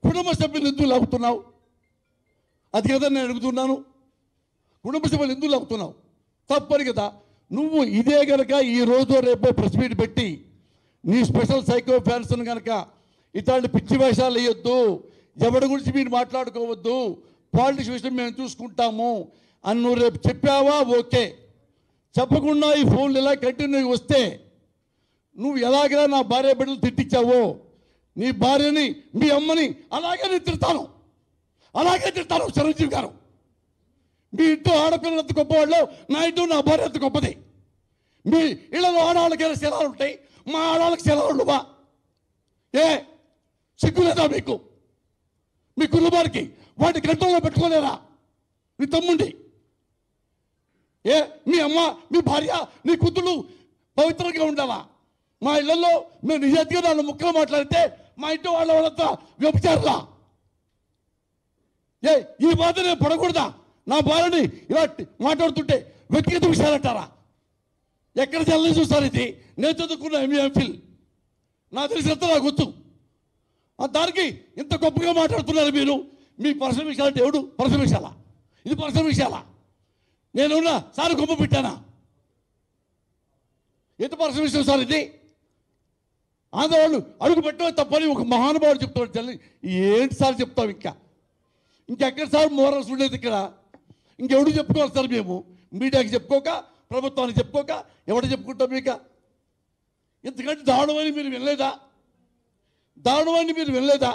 కుటుంబ సభ్యులు ఎందుకు లాగుతున్నావు అది కదా నేను అడుగుతున్నాను కుటుంబ సభ్యులు ఎందుకు లాగుతున్నావు తప్పని కదా నువ్వు ఇదే గనక ఈ రోజు రేపో ప్రెస్ మీట్ పెట్టి నీ స్పెషల్ సైకో ఫ్యాన్స్ కనుక ఇట్లాంటి పిచ్చి వేషాలు వేయొద్దు ఎవరి గురించి మీరు మాట్లాడుకోవద్దు పాలిటిక్స్ విషయం మేము చూసుకుంటాము అని నువ్వు రేపు చెప్పావా ఓకే చెప్పకుండా ఈ ఫోన్లు ఇలా కంటిన్యూ వస్తే నువ్వు ఎలాగైనా నా భార్య బిడ్డలు తిట్టించావో నీ భార్యని మీ అమ్మని అలాగే నేను తిడతాను అలాగే తిడతాను చిరంజీవి గారు మీ ఇంట్లో ఆడపిల్లలు ఎంత గొప్పవాళ్ళు నా ఇంట్లో నా భార్య ఎంత గొప్పది మీ ఇళ్ళలో ఆడవాళ్ళకైనా శిలాలు ఉంటాయి మా ఆడవాళ్ళకి శిలాలు ఉండవా ఏ సిగ్గు లేదా మీకు మీ కుటుంబానికి వాటి కంట్రోల్లో పెట్టుకోలేరా మీ తమ్ముండి ఏ మీ అమ్మ మీ భార్య నీ కూతురు పవిత్రంగా ఉండాలా మా ఇళ్లలో మేము నిజాతిగా నాలుగు ముక్కలు మాట్లాడితే మా ఇంటి వాళ్ళ వాళ్ళంతా వ్యభిచారులా ఏ ఈ బాధ నేను పడకూడదా నా భార్యని ఇలా మాట్లాడుతుంటే వ్యక్తిగత విషయాలు అంటారా ఎక్కడ చల్లని చూస్తారు ఇది నేను చదువుకున్న ఎంఏ ఎంఫిల్ నా తెలిసినంత నాకు గుర్తు ఆ దానికి ఇంత గొప్పగా మాట్లాడుతున్నారు మీరు మీ పర్సనల్ విషయాలు అంటే ఎవడు పర్సనల్ విషయాలా ఇది పర్సనల్ విషయాలా నేనున్నా సార్ గొప్ప పెట్టానా ఎంత పర్సనల్ విషయం సార్ ఇది ఆంధ్రవాళ్ళు అడుగు పెట్టడం తప్పని ఒక మహానుభావుడు చెప్తాడు తల్లి ఏంటి సార్ చెప్తాం ఇంకా ఇంకెక్కడ సార్ మోరల్స్ ఉండేది ఇక్కడ ఇంకెవడు చెప్పుకోవాలి సార్ మేము మీడియాకి చెప్పుకోక ప్రభుత్వానికి చెప్పుకోక ఎవడు చెప్పుకుంటాం ఇక ఎందుకంటే దారుణమని మీరు వినలేదా దారుణమని మీరు వినలేదా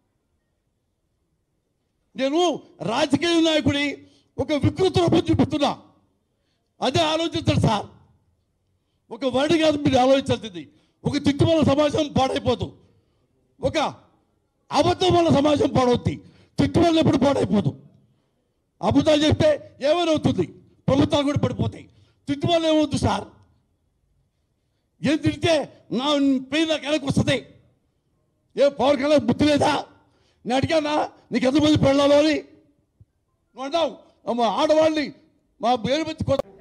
నేను రాజకీయ నాయకుడి ఒక వికృత రూపం చూపిస్తున్నా అదే ఆలోచించండి సార్ ఒక వర్డ్ కాదు మీరు ఆలోచించాల్సింది ఒక తిట్టు వల్ల సమాజం పాడైపోదు ఒక అబద్ధం వల్ల సమాజం పాడవుద్ది తిట్టు వల్ల ఎప్పుడు పాడైపోదు అబద్ధాలు చెప్తే ఏమైనా అవుతుంది ప్రభుత్వాలు కూడా పడిపోతాయి తిట్టు వల్ల ఏమవుతుంది సార్ ఏం తిడితే నా పెయిన్ నాకు వెనక్కి వస్తుంది ఏ పవర్ కలర్ బుద్ధి లేదా నేను అడిగానా నీకు ఎంతమంది పెళ్ళాలో అని నువ్వు అన్నావు అమ్మ ఆడవాళ్ళని మా పేరు పెట్టి కొత్త